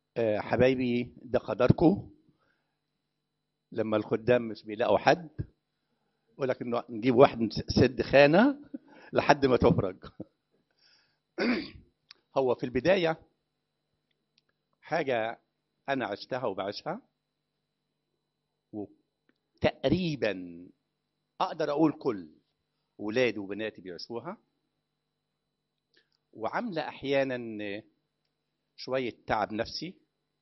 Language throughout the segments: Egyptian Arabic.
آه، حبايبي ده قدركم لما الخدام مش بيلاقوا حد يقول لك انه نجيب واحد سد خانه لحد ما تفرج هو في البدايه حاجه انا عشتها وبعيشها وتقريبا اقدر اقول كل ولادي وبناتي بيعيشوها وعامله احيانا شويه تعب نفسي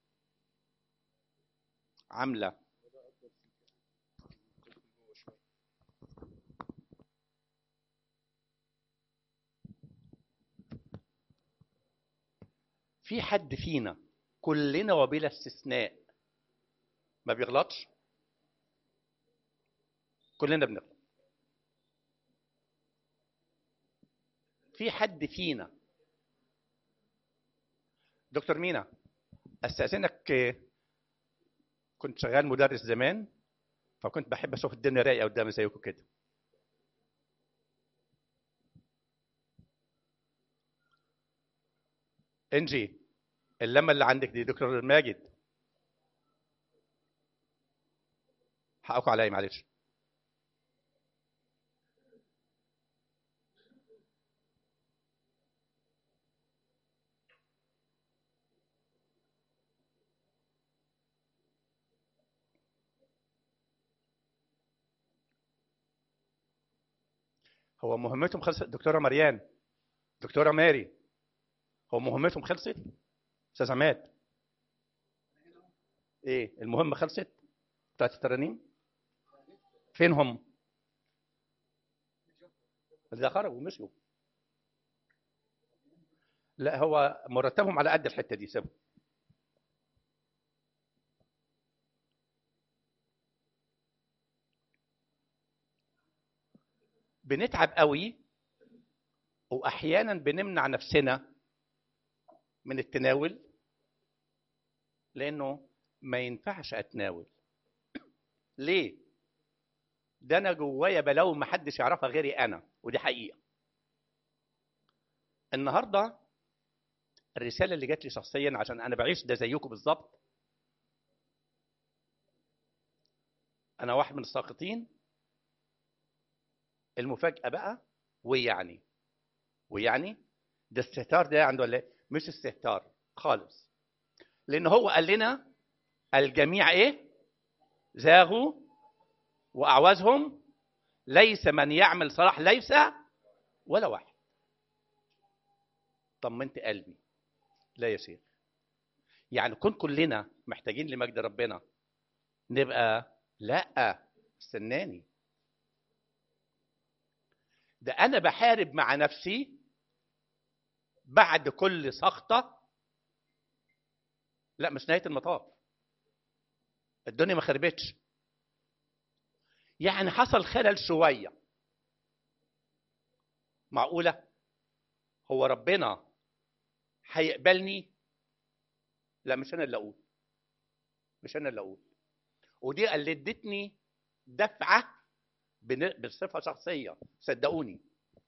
عامله في حد فينا كلنا وبلا استثناء ما بيغلطش كلنا بنغلط في حد فينا دكتور مينا استاذنك كنت شغال مدرس زمان فكنت بحب اشوف الدنيا رايقه قدامي زيكم كده انجي اللمه اللي عندك دي دكتور ماجد حقكم عليا معلش هو مهمتهم خلصت دكتوره مريان دكتوره ماري هو مهمتهم خلصت استاذ عماد ايه المهمه خلصت بتاعت الترانيم فين هم ده خرجوا ومشوا لا هو مرتبهم على قد الحته دي سيبهم بنتعب قوي واحيانا بنمنع نفسنا من التناول لانه ما ينفعش اتناول ليه ده انا جوايا بلاوي ما حدش يعرفها غيري انا ودي حقيقه النهارده الرساله اللي جات لي شخصيا عشان انا بعيش ده زيكم بالظبط انا واحد من الساقطين المفاجاه بقى ويعني ويعني ده استهتار ده عنده ولا إيه؟ مش استهتار خالص لان هو قال لنا الجميع ايه زاغوا واعوزهم ليس من يعمل صلاح ليس ولا واحد طمنت قلبي لا يا شيخ يعني كن كلنا محتاجين لمجد ربنا نبقى لا استناني ده انا بحارب مع نفسي بعد كل سخطه لا مش نهايه المطاف الدنيا ما خربتش يعني حصل خلل شويه معقوله هو ربنا هيقبلني لا مش انا اللي اقول مش انا اللي اقول ودي اللي ادتني دفعه بصفه شخصيه صدقوني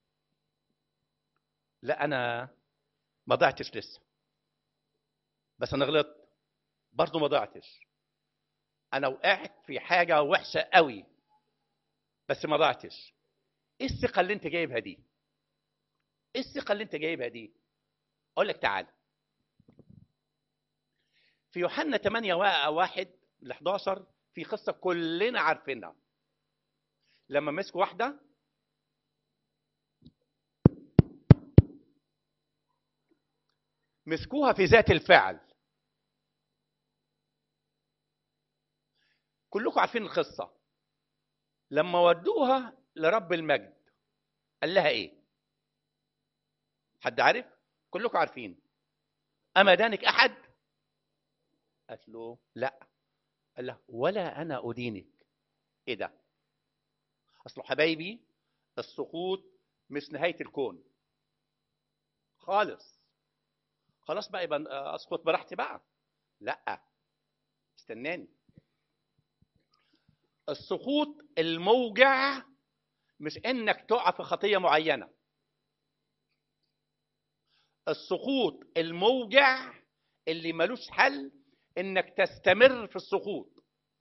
لا انا ما ضعتش لسه بس انا غلطت برضه ما ضعتش انا وقعت في حاجه وحشه قوي بس ما ضعتش ايه الثقه اللي انت جايبها دي ايه الثقه اللي انت جايبها دي اقول لك تعال في يوحنا 8 واحد ل 11 في قصه كلنا عارفينها لما مسكوا واحده مسكوها في ذات الفعل كلكم عارفين القصه لما ودوها لرب المجد قال لها ايه حد عارف كلكم عارفين اما دانك احد قالت له لا قال له ولا انا ادينك ايه ده اصله حبايبي السقوط مش نهايه الكون خالص خلاص بقى يبقى اسقط براحتي بقى لا استناني السقوط الموجع مش انك تقع في خطيه معينه السقوط الموجع اللي ملوش حل انك تستمر في السقوط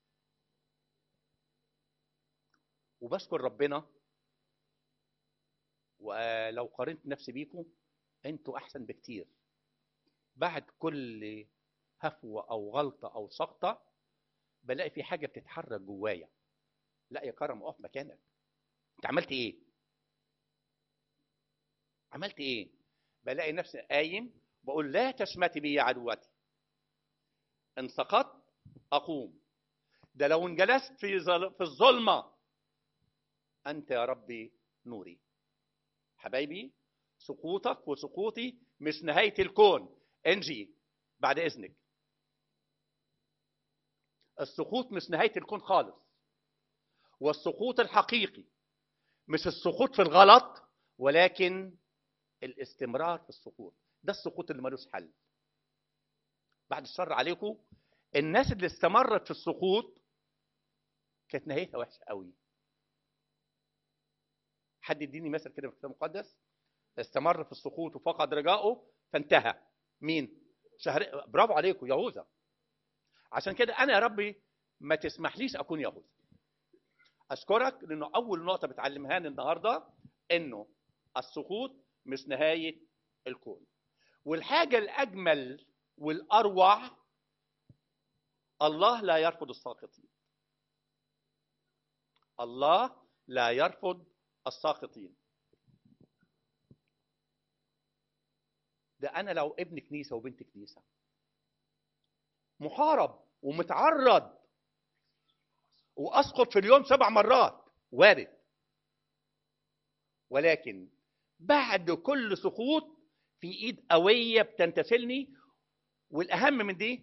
وبشكر ربنا ولو قارنت نفسي بيكم انتوا احسن بكتير بعد كل هفوه او غلطه او سقطه بلاقي في حاجه بتتحرك جوايا لا يا كرم اقف مكانك انت عملت ايه عملت ايه بلاقي نفسي قايم بقول لا تشمتي بي يا عدوتي ان سقطت اقوم ده لو انجلست في ظل- في الظلمه انت يا ربي نوري حبايبي سقوطك وسقوطي مش نهايه الكون انجي بعد اذنك السقوط مش نهايه الكون خالص والسقوط الحقيقي مش السقوط في الغلط ولكن الاستمرار في السقوط ده السقوط اللي ملوش حل بعد الشر عليكم الناس اللي استمرت في السقوط كانت نهايتها وحشه قوي حد يديني مثل كده في الكتاب المقدس استمر في السقوط وفقد رجائه فانتهى مين شهر برافو عليكم يهوذا عشان كده انا يا ربي ما تسمحليش اكون يهوذا اشكرك لانه اول نقطه بتعلمها لي النهارده انه السقوط مش نهايه الكون والحاجه الاجمل والاروع الله لا يرفض الساقطين الله لا يرفض الساقطين ده انا لو ابن كنيسه وبنت كنيسه محارب ومتعرض واسقط في اليوم سبع مرات وارد ولكن بعد كل سقوط في ايد قويه بتنتسلني والاهم من دي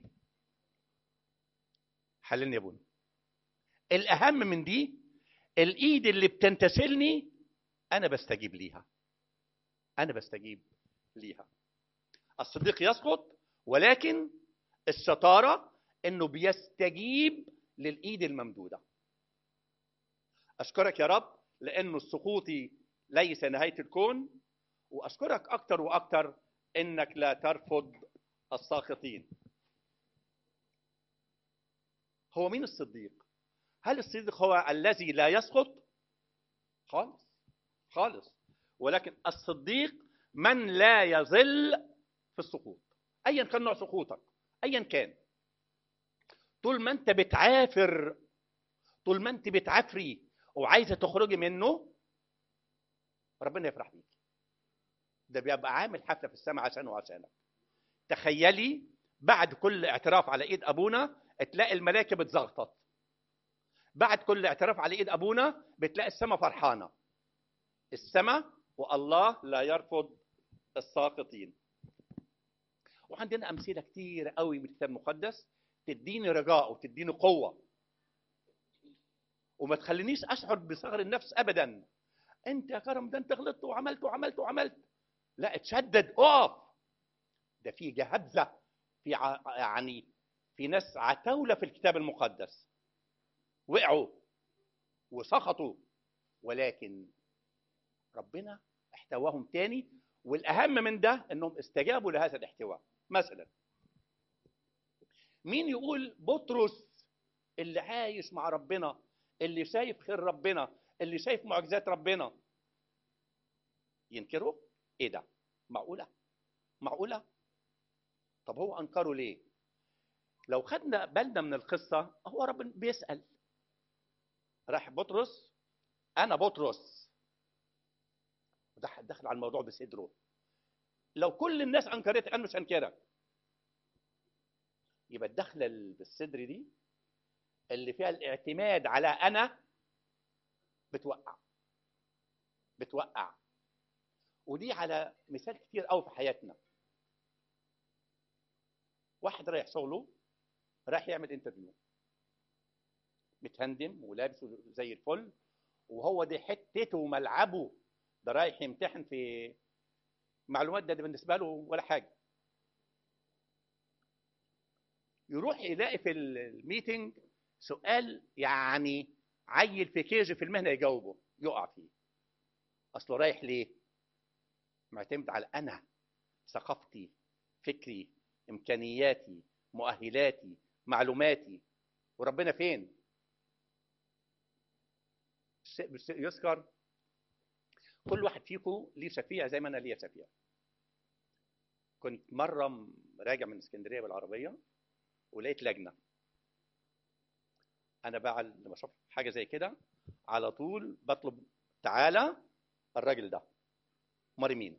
حللني يا ابونا الاهم من دي الايد اللي بتنتسلني انا بستجيب ليها انا بستجيب ليها الصديق يسقط ولكن الشطاره انه بيستجيب للايد الممدوده اشكرك يا رب لانه السقوط ليس نهايه الكون واشكرك اكتر واكتر انك لا ترفض الساقطين هو مين الصديق هل الصديق هو الذي لا يسقط خالص خالص ولكن الصديق من لا يظل في السقوط ايا كان نوع سقوطك ايا كان طول ما انت بتعافر طول ما انت بتعافري وعايزه تخرجي منه ربنا يفرح بيك ده بيبقى عامل حفله في السماء عشانه وعشانك تخيلي بعد كل اعتراف على ايد ابونا تلاقي الملائكه بتزغطط بعد كل اعتراف على ايد ابونا بتلاقي السماء فرحانه السماء والله لا يرفض الساقطين وعندنا امثله كتير قوي من الكتاب المقدس تديني رجاء وتديني قوه وما تخلينيش اشعر بصغر النفس ابدا انت يا كرم ده انت غلطت وعملت وعملت وعملت لا اتشدد اقف ده في جهبذه في ع... يعني في ناس عتاوله في الكتاب المقدس وقعوا وسقطوا ولكن ربنا احتواهم تاني والاهم من ده انهم استجابوا لهذا الاحتواء مثلا مين يقول بطرس اللي عايش مع ربنا اللي شايف خير ربنا اللي شايف معجزات ربنا ينكره ايه ده معقوله معقوله طب هو انكره ليه لو خدنا بالنا من القصه هو رب بيسال راح بطرس انا بطرس دخل على الموضوع بصدره لو كل الناس انكرت انا مش هنكرك يبقى الدخله اللي بالصدر دي اللي فيها الاعتماد على انا بتوقع بتوقع ودي على مثال كتير قوي في حياتنا واحد رايح شغله رايح يعمل انترفيو متهندم ولابس زي الفل وهو دي حتته وملعبه ده رايح يمتحن في معلومات ده, ده بالنسبه له ولا حاجه يروح يلاقي في الميتنج سؤال يعني عيل في كيجي في المهنه يجاوبه يقع فيه اصله رايح ليه معتمد على انا ثقافتي فكري امكانياتي مؤهلاتي معلوماتي وربنا فين س- بس- يذكر كل واحد فيكم ليه شفيع زي ما انا ليا شفيع كنت مره م- راجع من اسكندريه بالعربيه ولقيت لجنه انا بقى لما اشوف حاجه زي كده على طول بطلب تعالى الراجل ده مري مين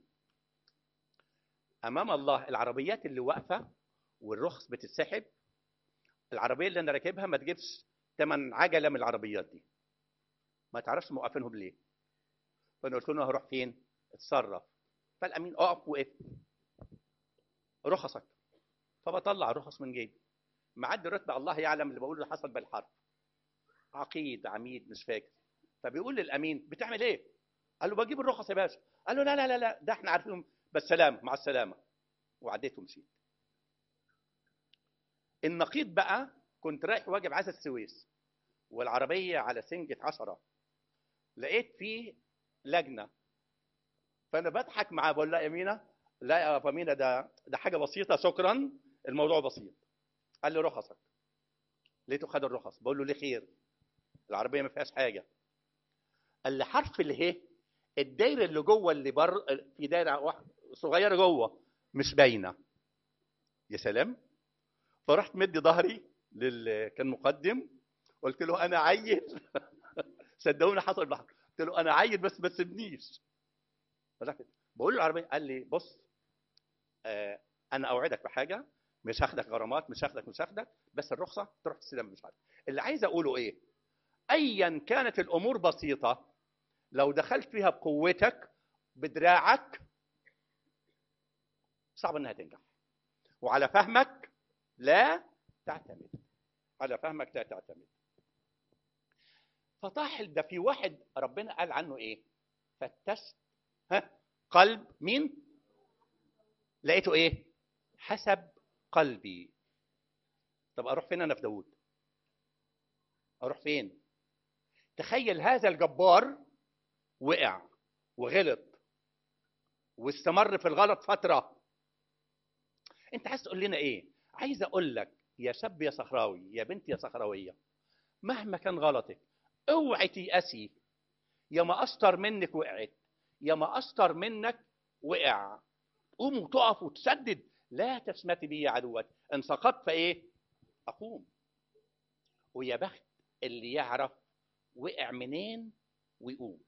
امام الله العربيات اللي واقفه والرخص بتتسحب العربيه اللي انا راكبها ما تجيبش ثمن عجله من العربيات دي ما تعرفش موقفينهم ليه فانا قلت له هروح فين اتصرف فالامين اقف وقف رخصك فبطلع رخص من جيبي معدي رتبه الله يعلم اللي بقوله ده حصل بالحرف عقيد عميد مش فاكر فبيقول للامين بتعمل ايه؟ قال له بجيب الرخص يا باشا قال له لا لا لا لا ده احنا عارفينهم بالسلامه مع السلامه وعديت ومشيت النقيض بقى كنت رايح واجب عزا السويس والعربيه على سنجة عشرة لقيت فيه لجنه فانا بضحك معاه بقول لا يا مينا لا يا فامينا ده ده حاجه بسيطه شكرا الموضوع بسيط قال لي رخصك لقيته خد الرخص بقول له ليه خير العربيه ما فيهاش حاجه قال لي حرف اله الدايره اللي جوه اللي بر في دايره واحده صغيره جوه مش باينه يا سلام فرحت مدي ظهري لل كان مقدم قلت له انا عيل صدقوني حصل بحر قلت له انا عيل بس ما تسيبنيش فرحت- بقول له العربيه قال لي بص آه انا اوعدك بحاجه مش هاخدك غرامات مش هاخدك مش هاخدك بس الرخصه تروح تستلم مش عارف اللي عايز اقوله ايه ايا كانت الامور بسيطه لو دخلت فيها بقوتك بدراعك صعب انها تنجح وعلى فهمك لا تعتمد على فهمك لا تعتمد فطاحل ده في واحد ربنا قال عنه ايه فتشت ها قلب مين لقيته ايه حسب قلبي طب اروح فين انا في داوود اروح فين تخيل هذا الجبار وقع وغلط واستمر في الغلط فتره انت عايز تقول لنا ايه عايز اقول لك يا شاب يا صحراوي يا بنت يا صحراويه مهما كان غلطك اوعي تيأسي يا ما اشطر منك وقعت يا ما اشطر منك وقع قوم وتقف وتسدد لا تسمتي بي يا عدوتي ان سقطت فايه اقوم ويا بخت اللي يعرف وقع منين ويقوم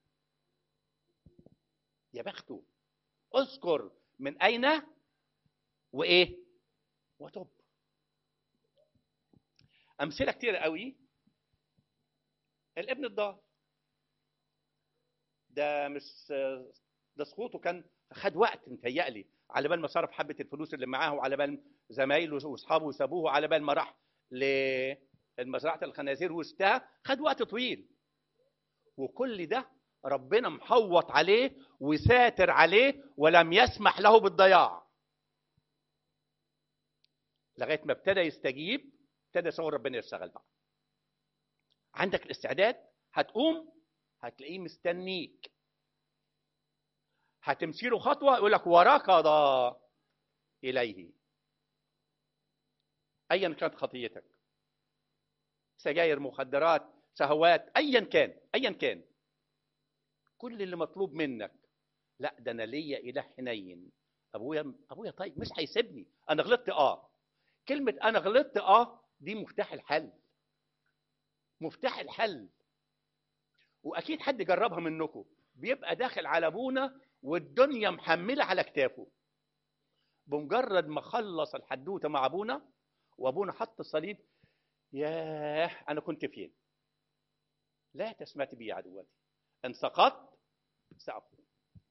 يا بخته اذكر من اين وايه وتب امثله كتير قوي الابن الضال ده مش ده سقوطه كان خد وقت متهيألي على بال ما صرف حبه الفلوس اللي معاه وعلى بال زمايله واصحابه سابوه على بال ما راح لمزرعه الخنازير واشتهى خد وقت طويل وكل ده ربنا محوط عليه وساتر عليه ولم يسمح له بالضياع لغايه ما ابتدى يستجيب ابتدى شغل ربنا يشتغل بقى عندك الاستعداد هتقوم هتلاقيه مستنيك هتمشي له خطوه يقول لك وركض اليه ايا كانت خطيتك سجاير مخدرات شهوات ايا كان ايا كان كل اللي مطلوب منك لا ده انا ليا اله حنين ابويا ابويا طيب مش هيسيبني انا غلطت اه كلمه انا غلطت اه دي مفتاح الحل مفتاح الحل واكيد حد جربها منكم بيبقى داخل على ابونا والدنيا محمله على كتافه بمجرد ما خلص الحدوته مع ابونا وابونا حط الصليب ياه انا كنت فين لا تسمت بي عدوتي ان سقطت ساقوم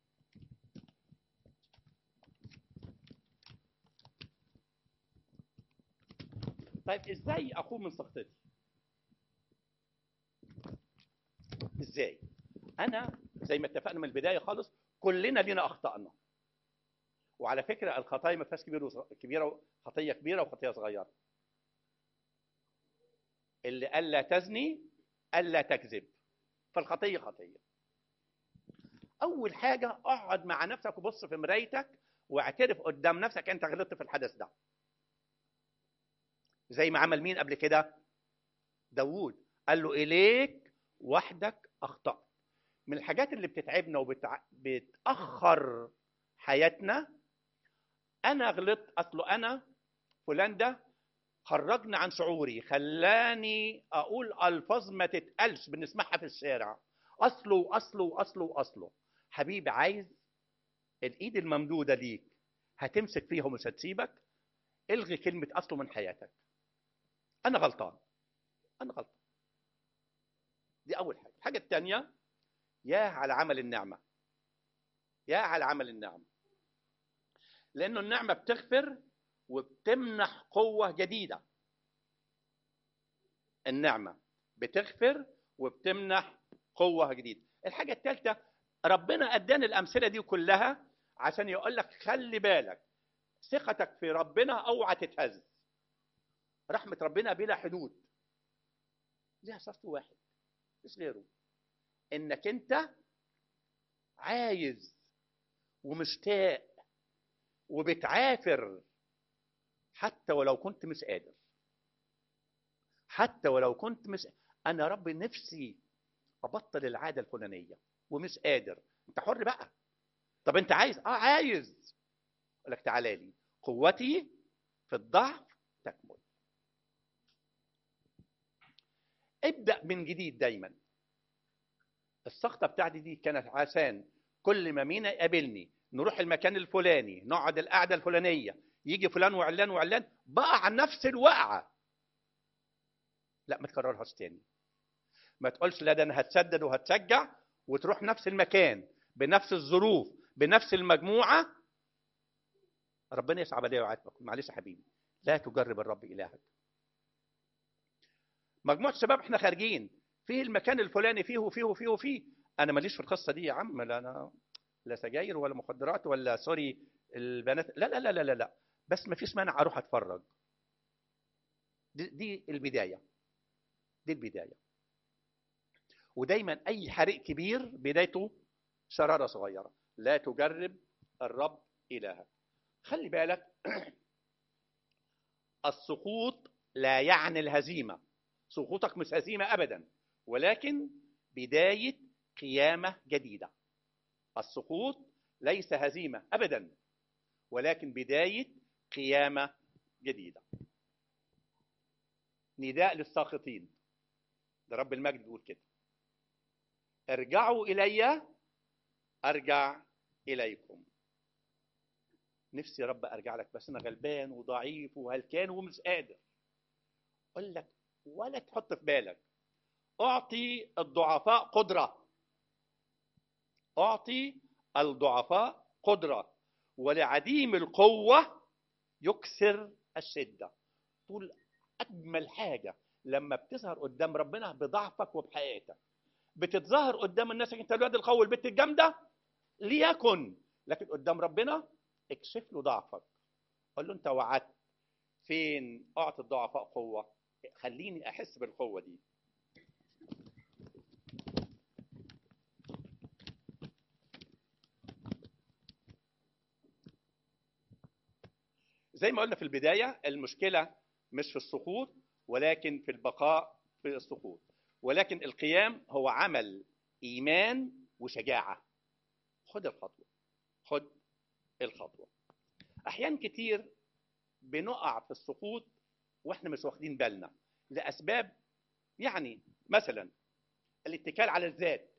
طيب ازاي اقوم من سقطتي ازاي انا زي ما اتفقنا من البدايه خالص كلنا لينا اخطائنا وعلى فكره الخطايا ما فيهاش كبيره وصغ... كبيره خطيه كبيره وخطيه صغيره اللي قال لا تزني الا تكذب فالخطيه خطيه اول حاجه اقعد مع نفسك وبص في مرايتك واعترف قدام نفسك انت غلطت في الحدث ده زي ما عمل مين قبل كده داوود قال له اليك وحدك اخطات من الحاجات اللي بتتعبنا وبتاخر حياتنا انا غلطت اصله انا فلان ده خرجني عن شعوري خلاني اقول الفاظ ما تتقالش بنسمعها في الشارع اصله واصله واصله واصله حبيبي عايز الايد الممدوده ليك هتمسك فيها ومش هتسيبك الغي كلمه اصله من حياتك انا غلطان انا غلطان دي اول حاجه الحاجه الثانيه يا على عمل النعمه يا على عمل النعمه لانه النعمه بتغفر وبتمنح قوه جديده النعمه بتغفر وبتمنح قوه جديده الحاجه الثالثه ربنا اداني الامثله دي كلها عشان يقول لك خلي بالك ثقتك في ربنا اوعى تتهز رحمه ربنا بلا حدود ليها شرط واحد مش غيره انك انت عايز ومشتاق وبتعافر حتى ولو كنت مش قادر حتى ولو كنت مش انا رب نفسي ابطل العاده الفلانيه ومش قادر انت حر بقى طب انت عايز اه عايز اقول لك تعالى لي قوتي في الضعف تكمل ابدا من جديد دايما السخطه بتاعتي دي كانت عشان كل ما مينا يقابلني نروح المكان الفلاني نقعد القعده الفلانيه يجي فلان وعلان وعلان بقع نفس الوقعه لا ما تكررهاش تاني ما تقولش لا ده انا هتسدد وهتشجع وتروح نفس المكان بنفس الظروف بنفس المجموعه ربنا يصعب عليه ويعاتبك معلش يا حبيبي لا تجرب الرب الهك مجموعه شباب احنا خارجين في المكان الفلاني فيه وفيه وفيه وفيه انا ماليش في القصه دي يا عم لا انا لا سجاير ولا مخدرات ولا سوري البنات لا لا لا لا لا, لا. بس ما فيش مانع اروح اتفرج دي, دي البدايه دي البدايه ودايما اي حريق كبير بدايته شراره صغيره لا تجرب الرب الهك خلي بالك السقوط لا يعني الهزيمه سقوطك مش هزيمه ابدا ولكن بدايه قيامه جديده السقوط ليس هزيمه ابدا ولكن بدايه قيامه جديده نداء للساخطين ده رب المجد بيقول كده ارجعوا الي ارجع اليكم نفسي يا رب ارجع لك بس انا غلبان وضعيف وهلكان ومش قادر اقول لك ولا تحط في بالك اعطي الضعفاء قدره اعطي الضعفاء قدره ولعديم القوه يكسر الشده طول اجمل حاجه لما بتظهر قدام ربنا بضعفك وبحقيقتك بتتظاهر قدام الناس انت الواد القوي البت الجامده ليكن لكن قدام ربنا اكشف له ضعفك قول له انت وعدت فين اعطي الضعفاء قوه خليني احس بالقوه دي زي ما قلنا في البدايه المشكله مش في السقوط ولكن في البقاء في السقوط ولكن القيام هو عمل ايمان وشجاعه خد الخطوه خد الخطوه احيان كتير بنقع في السقوط واحنا مش واخدين بالنا لاسباب يعني مثلا الاتكال على الذات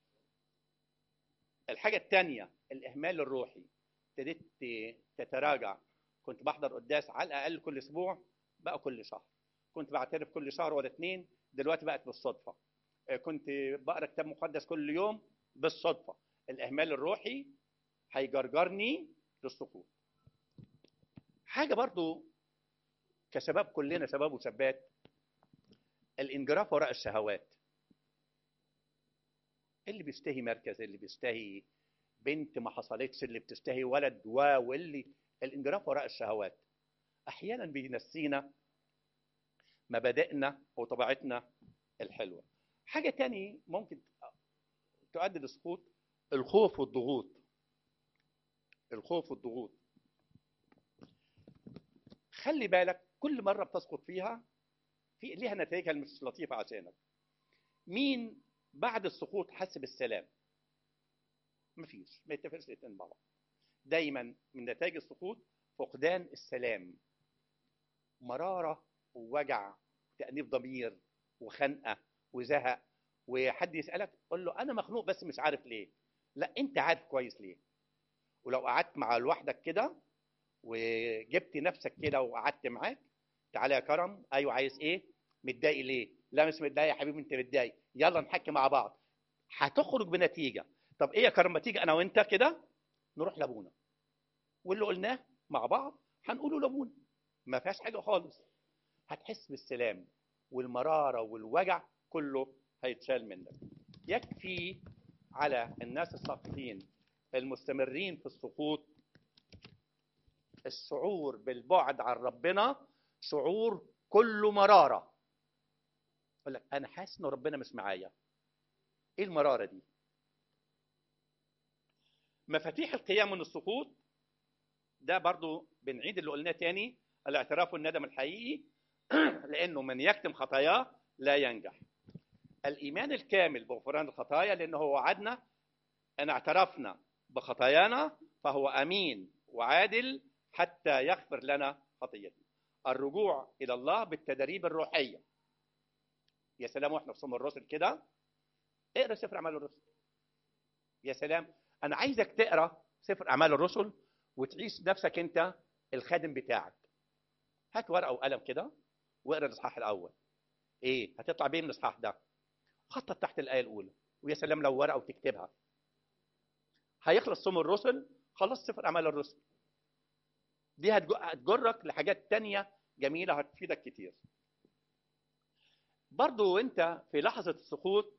الحاجه الثانيه الاهمال الروحي ابتديت تتراجع كنت بحضر قداس على الاقل كل اسبوع بقى كل شهر كنت بعترف كل شهر ولا اتنين دلوقتي بقت بالصدفه كنت بقرا كتاب مقدس كل يوم بالصدفه الاهمال الروحي هيجرجرني للسقوط حاجه برضو كشباب كلنا شباب وشابات الانجراف وراء الشهوات اللي بيشتهي مركز اللي بيشتهي بنت ما حصلتش اللي بتشتهي ولد و واللي الانجراف وراء الشهوات احيانا بينسينا مبادئنا وطبيعتنا الحلوه حاجه تاني ممكن تؤدي للسقوط الخوف والضغوط الخوف والضغوط خلي بالك كل مره بتسقط فيها في ليها نتائجها المش لطيفه عشانك مين بعد السقوط حس بالسلام مفيش ما يتفقش الاثنين مع بعض دايما من نتائج السقوط فقدان السلام مراره ووجع تانيب ضمير وخنقه وزهق وحد يسالك قول له انا مخنوق بس مش عارف ليه لا انت عارف كويس ليه ولو قعدت مع لوحدك كده وجبت نفسك كده وقعدت معاك تعالى يا كرم ايوه عايز ايه متضايق ليه لا مش متضايق يا حبيبي انت متضايق يلا نحكي مع بعض هتخرج بنتيجه طب ايه يا كرم ما تيجي انا وانت كده نروح لابونا واللي قلناه مع بعض هنقوله لابونا ما فيهاش حاجه خالص هتحس بالسلام والمراره والوجع كله هيتشال منك يكفي على الناس الساقطين المستمرين في السقوط الشعور بالبعد عن ربنا شعور كله مراره يقول لك انا حاسس ان ربنا مش معايا ايه المراره دي مفاتيح القيام من السقوط ده برضو بنعيد اللي قلناه تاني الاعتراف والندم الحقيقي لانه من يكتم خطاياه لا ينجح الايمان الكامل بغفران الخطايا لانه هو وعدنا ان اعترفنا بخطايانا فهو امين وعادل حتى يغفر لنا خطيتنا الرجوع الى الله بالتدريب الروحيه يا سلام واحنا في صوم الرسل كده اقرا سفر اعمال الرسل يا سلام انا عايزك تقرا سفر اعمال الرسل وتعيش نفسك انت الخادم بتاعك هات ورقه وقلم كده واقرا الاصحاح الاول ايه هتطلع بيه من الاصحاح ده خطط تحت الايه الاولى ويا سلام لو ورقه وتكتبها هيخلص صوم الرسل خلص سفر اعمال الرسل دي هتجرك لحاجات تانية جميلة هتفيدك كتير برضو وانت في لحظة السقوط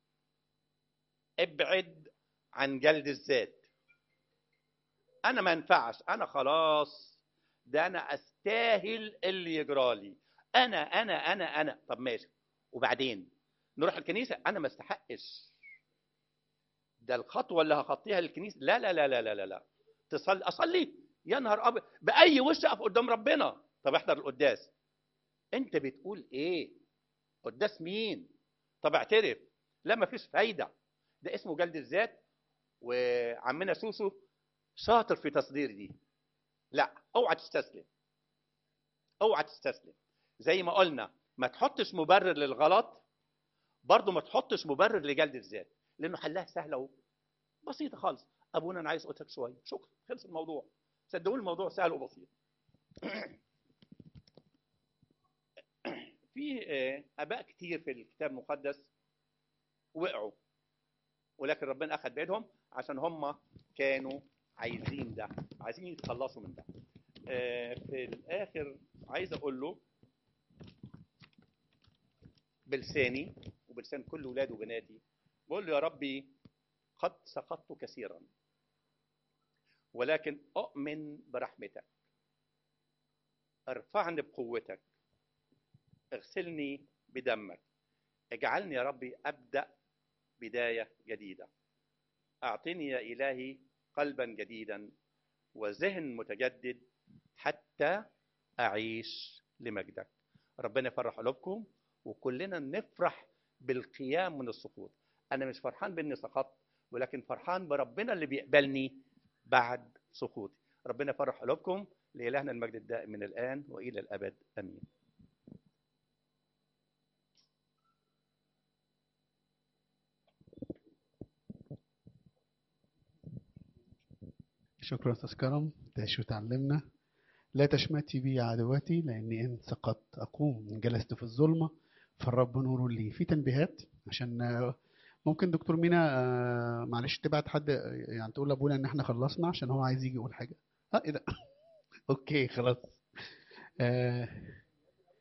ابعد عن جلد الذات انا ما ينفعش انا خلاص ده انا استاهل اللي يجرالي انا انا انا انا طب ماشي وبعدين نروح الكنيسة انا ما استحقش ده الخطوة اللي هخطيها للكنيسة لا لا لا لا لا لا, لا. تصلي اصلي يا نهار ابيض باي وش اقف قدام ربنا طب احضر القداس انت بتقول ايه قداس مين طب اعترف لا مفيش فايده ده اسمه جلد الذات وعمنا سوسو شاطر في تصدير دي لا اوعى تستسلم اوعى تستسلم زي ما قلنا ما تحطش مبرر للغلط برضه ما تحطش مبرر لجلد الذات لانه حلها سهله بسيطه خالص ابونا انا عايز اوتك شويه شكرا خلص الموضوع صدقوني الموضوع سهل وبسيط في اباء كتير في الكتاب المقدس وقعوا ولكن ربنا اخذ بيدهم عشان هم كانوا عايزين ده عايزين يتخلصوا من ده في الاخر عايز اقول له بلساني وبلسان كل ولادي وبناتي بقول له يا ربي قد سقطت كثيرا ولكن أؤمن برحمتك ارفعني بقوتك اغسلني بدمك اجعلني يا ربي أبدأ بداية جديدة أعطني يا إلهي قلبا جديدا وذهن متجدد حتى أعيش لمجدك ربنا يفرح قلوبكم وكلنا نفرح بالقيام من السقوط أنا مش فرحان بإني سقطت ولكن فرحان بربنا اللي بيقبلني بعد سقوطي ربنا يفرح قلوبكم لإلهنا المجد الدائم من الآن وإلى الأبد أمين شكرا أستاذ كرم ده شو تعلمنا لا تشمتي بي عدواتي لأني إن سقطت أقوم إن جلست في الظلمة فالرب نور لي في تنبيهات عشان ممكن دكتور مينا آه، معلش تبعت حد يعني تقول لابونا ان احنا خلصنا عشان هو عايز يجي يقول حاجه اه ايه ده اوكي خلاص آه